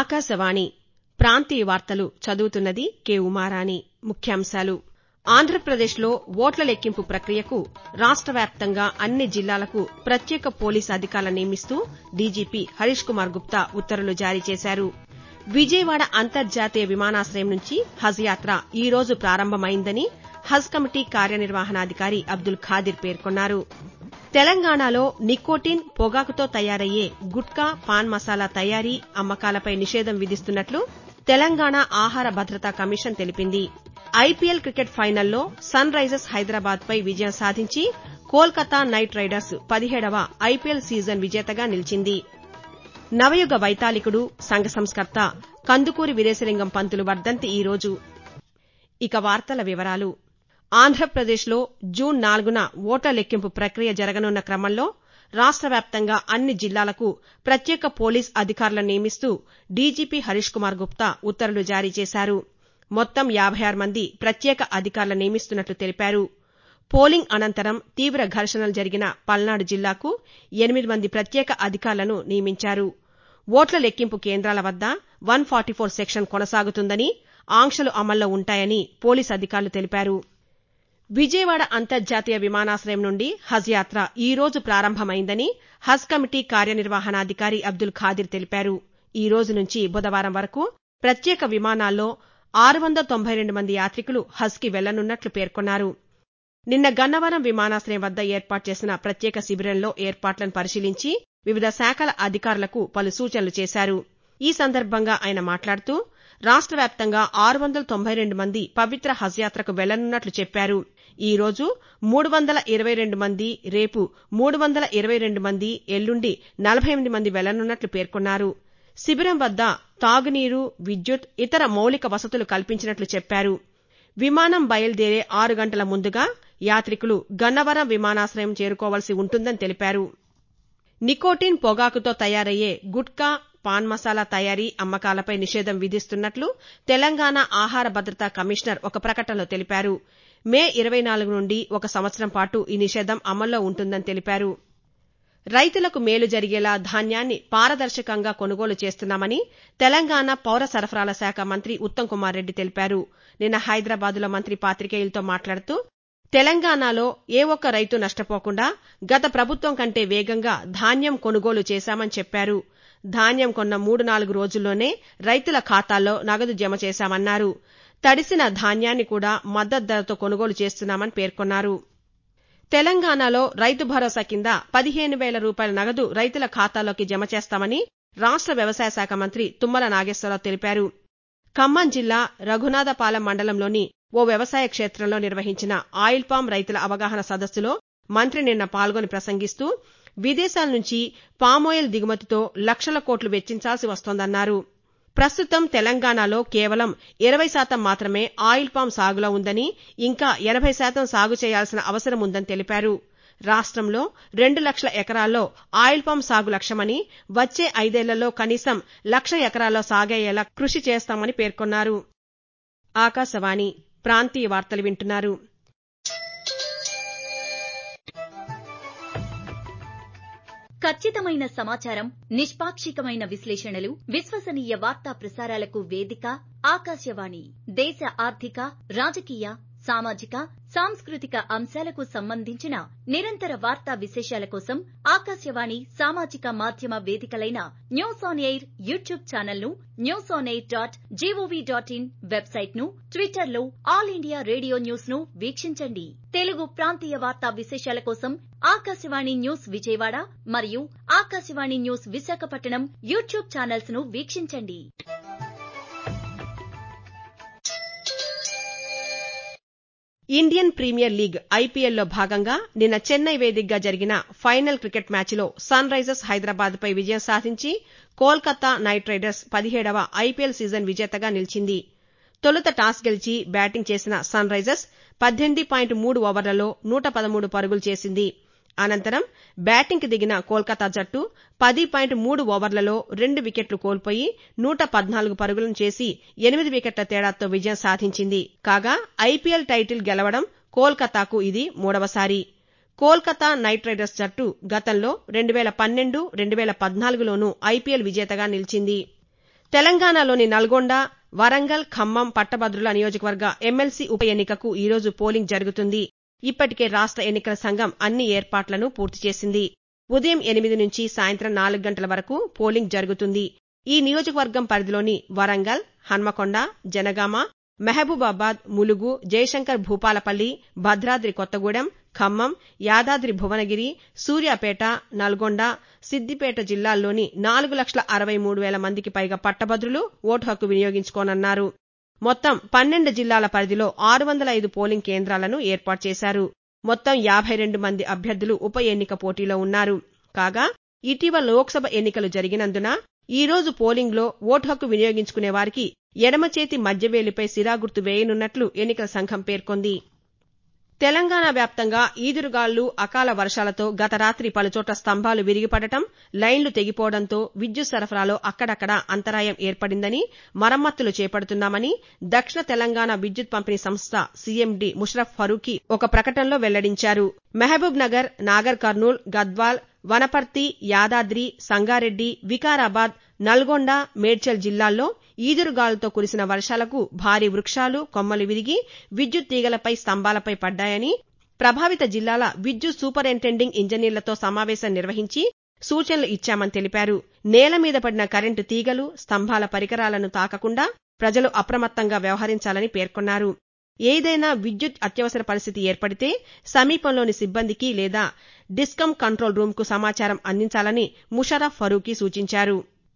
ఆకాశవాణి ప్రాంతీయ వార్తలు చదువుతున్నది కె ఉమారాణి ముఖ్యాంశాలు ఆంధ్రప్రదేశ్లో ఓట్ల లెక్కింపు ప్రక్రియకు రాష్ట వ్యాప్తంగా అన్ని జిల్లాలకు ప్రత్యేక పోలీసు అధికారులను నియమిస్తూ డీజీపీ హరీష్ కుమార్ గుప్తా ఉత్తర్వులు జారీ చేశారు విజయవాడ అంతర్జాతీయ విమానాశయం నుంచి హజ్ యాత్ర ఈ రోజు ప్రారంభమైందని హజ్ కమిటీ కార్యనిర్వహణాధికారి అబ్దుల్ ఖాదిర్ పేర్కొన్నారు తెలంగాణలో నికోటిన్ పొగాకుతో తయారయ్యే గుట్కా పాన్ మసాలా తయారీ అమ్మకాలపై నిషేధం విధిస్తున్నట్లు తెలంగాణ ఆహార భద్రతా కమిషన్ తెలిపింది ఐపీఎల్ క్రికెట్ ఫైనల్లో సన్ రైజర్స్ హైదరాబాద్ పై విజయం సాధించి కోల్కతా నైట్ రైడర్స్ పదిహేడవ ఐపీఎల్ సీజన్ విజేతగా నిలిచింది నవయుగ వైతాళికుడు సంఘ సంస్కర్త కందుకూరి వీరేశలింగం పంతులు వర్దంతి ఈ రోజు ఇక వార్తల వివరాలు ఆంధ్రప్రదేశ్లో జూన్ నాలుగున ఓట్ల లెక్కింపు ప్రక్రియ జరగనున్న క్రమంలో రాష్ట వ్యాప్తంగా అన్ని జిల్లాలకు ప్రత్యేక పోలీస్ అధికారులను నియమిస్తూ డీజీపీ హరీష్ కుమార్ గుప్తా ఉత్తర్వులు జారీ చేశారు మొత్తం యాబై ఆరు మంది ప్రత్యేక అధికారులను నియమిస్తున్నట్లు తెలిపారు పోలింగ్ అనంతరం తీవ్ర ఘర్షణలు జరిగిన పల్నాడు జిల్లాకు ఎనిమిది మంది ప్రత్యేక అధికారులను నియమించారు ఓట్ల లెక్కింపు కేంద్రాల వద్ద వన్ ఫార్టీ ఫోర్ సెక్షన్ కొనసాగుతుందని ఆంక్షలు అమల్లో ఉంటాయని పోలీసు అధికారులు తెలిపారు విజయవాడ అంతర్జాతీయ విమానాశయం నుండి హజ్ యాత్ర ఈ రోజు ప్రారంభమైందని హజ్ కమిటీ కార్యనిర్వహణాధికారి అబ్దుల్ ఖాదిర్ తెలిపారు ఈ రోజు నుంచి బుధవారం వరకు ప్రత్యేక విమానాల్లో ఆరు వందల తొంభై రెండు మంది యాత్రికులు హజ్కి వెళ్లనున్నట్లు పేర్కొన్నారు నిన్న గన్నవరం విమానాశయం వద్ద ఏర్పాటు చేసిన ప్రత్యేక శిబిరంలో ఏర్పాట్లను పరిశీలించి వివిధ శాఖల అధికారులకు పలు సూచనలు చేశారు ఈ సందర్భంగా ఆయన మాట్లాడుతూ రాష్ట వ్యాప్తంగా ఆరు వందల తొంభై రెండు మంది పవిత్ర హజ్ యాత్రకు వెళ్లనున్నట్లు చెప్పారు ఈ రోజు మూడు వందల ఇరవై రెండు మంది రేపు మూడు వందల ఇరవై రెండు మంది ఎల్లుండి నలభై ఎనిమిది మంది వెళ్లనున్నట్లు పేర్కొన్నారు శిబిరం వద్ద తాగునీరు విద్యుత్ ఇతర మౌలిక వసతులు కల్పించినట్లు చెప్పారు విమానం బయలుదేరే ఆరు గంటల ముందుగా యాత్రికులు గన్నవరం విమానాశయం చేరుకోవాల్సి ఉంటుందని తెలిపారు నికోటిన్ పొగాకుతో తయారయ్యే గుట్కా పాన్ మసాలా తయారీ అమ్మకాలపై నిషేధం విధిస్తున్నట్లు తెలంగాణ ఆహార భద్రతా కమిషనర్ ఒక ప్రకటనలో తెలిపారు మే ఇరవై నాలుగు నుండి ఒక సంవత్సరం పాటు ఈ నిషేధం అమల్లో ఉంటుందని తెలిపారు రైతులకు మేలు జరిగేలా ధాన్యాన్ని పారదర్శకంగా కొనుగోలు చేస్తున్నామని తెలంగాణ పౌర సరఫరాల శాఖ మంత్రి ఉత్తమ్ కుమార్ రెడ్డి తెలిపారు నిన్న హైదరాబాద్లో మంత్రి పాతికేయులతో మాట్లాడుతూ తెలంగాణలో ఏ ఒక్క రైతు నష్టపోకుండా గత ప్రభుత్వం కంటే వేగంగా ధాన్యం కొనుగోలు చేశామని చెప్పారు ధాన్యం కొన్న మూడు నాలుగు రోజుల్లోనే రైతుల ఖాతాల్లో నగదు జమ చేశామన్నారు తడిసిన ధాన్యాన్ని కూడా మద్దతు ధరతో కొనుగోలు చేస్తున్నామని పేర్కొన్నారు తెలంగాణలో రైతు భరోసా కింద పదిహేను వేల రూపాయల నగదు రైతుల ఖాతాలోకి జమ చేస్తామని రాష్ట వ్యవసాయ శాఖ మంత్రి తుమ్మల నాగేశ్వరరావు తెలిపారు ఖమ్మం జిల్లా రఘునాథపాలెం మండలంలోని ఓ వ్యవసాయ క్షేత్రంలో నిర్వహించిన ఆయిల్ పామ్ రైతుల అవగాహన సదస్సులో మంత్రి నిన్న పాల్గొని ప్రసంగిస్తూ విదేశాల నుంచి పామాయిల్ దిగుమతితో లక్షల కోట్లు వెచ్చించాల్సి వస్తోందన్నారు ప్రస్తుతం తెలంగాణలో కేవలం ఇరవై శాతం మాత్రమే ఆయిల్ పామ్ సాగులో ఉందని ఇంకా ఎనభై శాతం సాగు చేయాల్సిన అవసరం ఉందని తెలిపారు రాష్ట్రంలో రెండు లక్షల ఎకరాల్లో ఆయిల్ పామ్ సాగు లక్ష్యమని వచ్చే ఐదేళ్లలో కనీసం లక్ష ఎకరాల్లో సాగయ్యేలా కృషి చేస్తామని పేర్కొన్నారు ఆకాశవాణి ప్రాంతీయ వార్తలు వింటున్నారు ఖచ్చితమైన సమాచారం నిష్పాక్షికమైన విశ్లేషణలు విశ్వసనీయ వార్తా ప్రసారాలకు వేదిక ఆకాశవాణి దేశ ఆర్థిక రాజకీయ సామాజిక సాంస్కృతిక అంశాలకు సంబంధించిన నిరంతర వార్తా విశేషాల కోసం ఆకాశవాణి సామాజిక మాధ్యమ వేదికలైన News on AIR YouTube channel ను News on AIR dot GOV dot in website ను ట్విట్టర్ లో ఆల్ ఇండియా రేడియో న్యూస్ ను వీక్షించండి తెలుగు ప్రాంతీయ వార్తా విశేషాల కోసం ఆకాశవాణి న్యూస్ విజయవాడ మరియు Akashvani News Visakhapatnam YouTube channels ను వీక్షించండి ఇండియన్ ప్రీమియర్ లీగ్ ఐపీఎల్లో భాగంగా నిన్న చెన్నై వేదికగా జరిగిన ఫైనల్ క్రికెట్ మ్యాచ్లో సన్ రైజర్స్ హైదరాబాద్ పై విజయం సాధించి కోల్కతా నైట్ రైడర్స్ పదిహేడవ ఐపీఎల్ సీజన్ విజేతగా నిలిచింది తొలుత టాస్ గెలిచి బ్యాటింగ్ చేసిన సన్ రైజర్స్ పద్దెనిమిది పాయింట్ మూడు ఓవర్లలో నూట పదమూడు పరుగులు చేసింది అనంతరం బ్యాటింగ్కి దిగిన కోల్కతా జట్టు పది పాయింట్ మూడు ఓవర్లలో రెండు వికెట్లు కోల్పోయి నూట పద్నాలుగు పరుగులను చేసి ఎనిమిది వికెట్ల తేడాతో విజయం సాధించింది కాగా ఐపీఎల్ టైటిల్ గెలవడం కోల్కతాకు ఇది మూడవసారి కోల్కతా నైట్ రైడర్స్ జట్టు గతంలో రెండు వేల పన్నెండు రెండు వేల పద్నాలుగులోనూ ఐపీఎల్ విజేతగా నిలిచింది తెలంగాణలోని నల్గొండ వరంగల్ ఖమ్మం పట్టభద్రుల నియోజకవర్గ ఎమ్మెల్సీ ఉప ఎన్నికకు ఈరోజు పోలింగ్ జరుగుతుంది ఇప్పటికే రాష్ట్ర ఎన్నికల సంఘం అన్ని ఏర్పాట్లను పూర్తి చేసింది ఉదయం ఎనిమిది నుంచి సాయంత్రం నాలుగు గంటల వరకు పోలింగ్ జరుగుతుంది ఈ నియోజకవర్గం పరిధిలోని వరంగల్ హన్మకొండ జనగామ మహబూబాబాద్ ములుగు జయశంకర్ భూపాలపల్లి భద్రాద్రి కొత్తగూడెం ఖమ్మం యాదాద్రి భువనగిరి సూర్యాపేట నల్గొండ సిద్దిపేట జిల్లాల్లోని నాలుగు లక్షల అరవై మూడు వేల మందికి పైగా పట్టభద్రులు ఓటు హక్కు వినియోగించుకోనున్నారు మొత్తం పన్నెండు జిల్లాల పరిధిలో ఆరు వందల ఐదు పోలింగ్ కేంద్రాలను ఏర్పాటు చేశారు మొత్తం యాభై రెండు మంది అభ్యర్థులు ఉప ఎన్నిక పోటీలో ఉన్నారు కాగా ఇటీవల లోక్సభ ఎన్నికలు జరిగినందున ఈ రోజు పోలింగ్లో ఓటు హక్కు వినియోగించుకునే వారికి ఎడమ చేతి మధ్యవేలిపై సిరాగుర్తు వేయనున్నట్లు ఎన్నికల సంఘం పేర్కొంది తెలంగాణ వ్యాప్తంగా ఈదురుగాళ్లు అకాల వర్షాలతో గత రాత్రి పలుచోట్ల స్తంభాలు విరిగిపడటం లైన్లు తెగిపోవడంతో విద్యుత్ సరఫరాలో అక్కడక్కడ అంతరాయం ఏర్పడిందని మరమ్మతులు చేపడుతున్నామని దక్షిణ తెలంగాణ విద్యుత్ పంపిణీ సంస్థ సీఎండీ ముషరఫ్ ఫరూఖీ ఒక ప్రకటనలో వెల్లడించారు మహబూబ్ నగర్ నాగర్ కర్నూల్ గద్వాల్ వనపర్తి యాదాద్రి సంగారెడ్డి వికారాబాద్ నల్గొండ మేడ్చల్ జిల్లాల్లో ఈదురుగాలులతో కురిసిన వర్షాలకు భారీ వృక్షాలు కొమ్మలు విరిగి విద్యుత్ తీగలపై స్తంభాలపై పడ్డాయని ప్రభావిత జిల్లాల విద్యుత్ సూపరింటెండింగ్ ఇంజనీర్లతో సమావేశం నిర్వహించి సూచనలు ఇచ్చామని తెలిపారు నేల మీద పడిన కరెంటు తీగలు స్తంభాల పరికరాలను తాకకుండా ప్రజలు అప్రమత్తంగా వ్యవహరించాలని పేర్కొన్నారు ఏదైనా విద్యుత్ అత్యవసర పరిస్థితి ఏర్పడితే సమీపంలోని సిబ్బందికి లేదా డిస్కమ్ కంట్రోల్ రూంకు సమాచారం అందించాలని ముషరఫ్ ఫరూకీ సూచించారు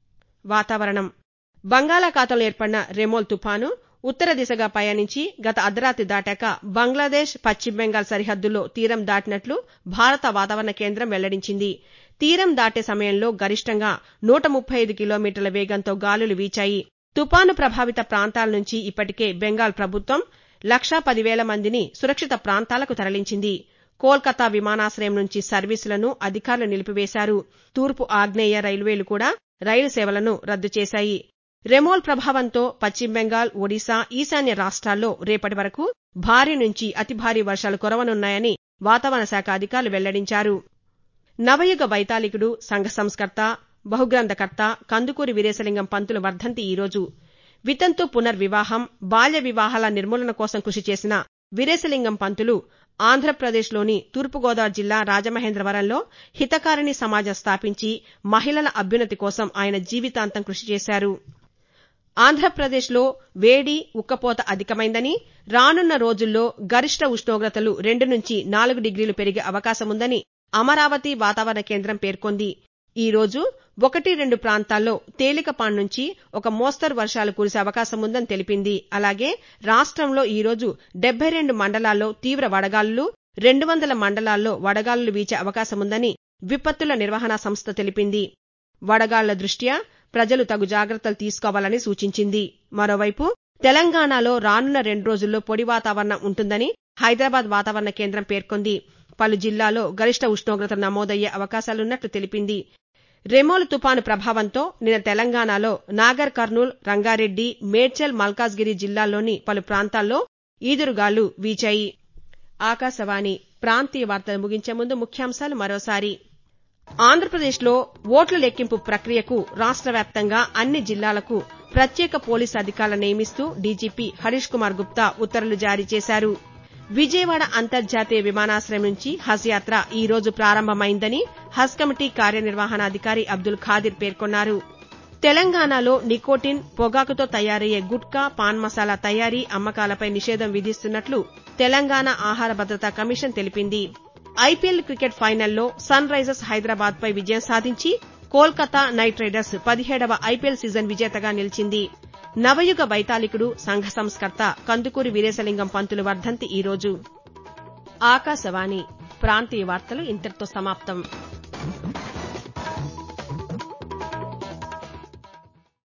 వాతావరణం బంగాళాఖాతంలో ఏర్పడిన రెమోల్ తుపాను ఉత్తర దిశగా పయనించి గత అర్ధరాత్రి దాటాక బంగ్లాదేశ్ పశ్చిమ బెంగాల్ సరిహద్దుల్లో తీరం దాటినట్లు భారత వాతావరణ కేంద్రం వెల్లడించింది తీరం దాటే సమయంలో గరిష్టంగా నూట ముప్పై ఐదు కిలోమీటర్ల వేగంతో గాలులు వీచాయి తుపాను ప్రభావిత ప్రాంతాల నుంచి ఇప్పటికే బెంగాల్ ప్రభుత్వం లక్షా పదివేల మందిని సురక్షిత ప్రాంతాలకు తరలించింది కోల్కతా విమానాశ్రయం నుంచి సర్వీసులను అధికారులు నిలిపివేశారు తూర్పు ఆగ్నేయ రైల్వేలు కూడా రైలు సేవలను రద్దు చేశాయి రెమోల్ ప్రభావంతో పశ్చిమ బెంగాల్ ఒడిశా ఈశాన్య రాష్ట్రాల్లో రేపటి వరకు భారీ నుంచి అతి భారీ వర్షాలు కురవనున్నాయని వాతావరణ శాఖ అధికారులు వెల్లడించారు నవయుగ వైతాళికుడు సంఘ సంస్కర్త బహుగ్రంథకర్త కందుకూరి వీరేశలింగం పంతులు వర్ధంతి ఈరోజు వితంతు పునర్వివాహం బాల్య వివాహాల నిర్మూలన కోసం కృషి చేసిన వీరేశలింగం పంతులు ఆంధ్రప్రదేశ్లోని తూర్పుగోదావరి జిల్లా రాజమహేంద్రవరంలో హితకారిణి సమాజం స్థాపించి మహిళల అభ్యున్నతి కోసం ఆయన జీవితాంతం కృషి చేశారు ఆంధ్రప్రదేశ్లో వేడి ఉక్కపోత అధికమైందని రానున్న రోజుల్లో గరిష్ట ఉష్ణోగ్రతలు రెండు నుంచి నాలుగు డిగ్రీలు పెరిగే అవకాశముందని అమరావతి వాతావరణ కేంద్రం పేర్కొంది ఈ రోజు ఒకటి రెండు ప్రాంతాల్లో తేలికపాటి నుంచి ఒక మోస్తరు వర్షాలు కురిసే అవకాశముందని తెలిపింది అలాగే రాష్ట్రంలో ఈ రోజు డెబ్బై రెండు మండలాల్లో తీవ్ర వడగాలులు రెండు వందల మండలాల్లో వడగాలులు వీచే అవకాశముందని విపత్తుల నిర్వహణ సంస్థ తెలిపింది వడగాళ్ల దృష్ట్యా ప్రజలు తగు జాగ్రత్తలు తీసుకోవాలని సూచించింది మరోవైపు తెలంగాణలో రానున్న రెండు రోజుల్లో పొడి వాతావరణం ఉంటుందని హైదరాబాద్ వాతావరణ కేంద్రం పేర్కొంది పలు జిల్లాల్లో గరిష్ట ఉష్ణోగ్రతలు నమోదయ్యే అవకాశాలున్నట్లు తెలిపింది రెమోలు తుపాను ప్రభావంతో నిన్న తెలంగాణలో నాగర్ కర్నూల్ రంగారెడ్డి మేడ్చల్ మల్కాజ్గిరి జిల్లాల్లోని పలు ప్రాంతాల్లో ఈదురుగాలు వీచాయి ఆకాశవాణి ప్రాంతీయ వార్తలు ముగించే ముందు ముఖ్యాంశాలు మరోసారి ఆంధ్రప్రదేశ్లో ఓట్ల లెక్కింపు ప్రక్రియకు రాష్ట్ర వ్యాప్తంగా అన్ని జిల్లాలకు ప్రత్యేక పోలీసు అధికారులను నియమిస్తూ డీజీపీ హరీష్ కుమార్ గుప్తా ఉత్తర్వులు జారీ చేశారు విజయవాడ అంతర్జాతీయ విమానాశ్రయం నుంచి హజ్ యాత్ర ఈ రోజు ప్రారంభమైందని హజ్ కమిటీ కార్యనిర్వహణాధికారి అబ్దుల్ ఖాదిర్ పేర్కొన్నారు తెలంగాణలో నికోటిన్ పొగాకుతో తయారయ్యే గుట్కా పాన్ మసాలా తయారీ అమ్మకాలపై నిషేధం విధిస్తున్నట్లు తెలంగాణ ఆహార భద్రతా కమిషన్ తెలిపింది ఐపీఎల్ క్రికెట్ ఫైనల్లో సన్ రైజర్స్ హైదరాబాద్ పై విజయం సాధించి కోల్కతా నైట్ రైడర్స్ పదిహేడవ ఐపీఎల్ సీజన్ విజేతగా నిలిచింది నవయుగ వైతాళికుడు సంఘ సంస్కర్త కందుకూరి వీరేశలింగం పంతులు వర్ధంతి ఈరోజు ఆకాశవాణి ప్రాంతీయ వార్తలు ఇంతటితో సమాప్తం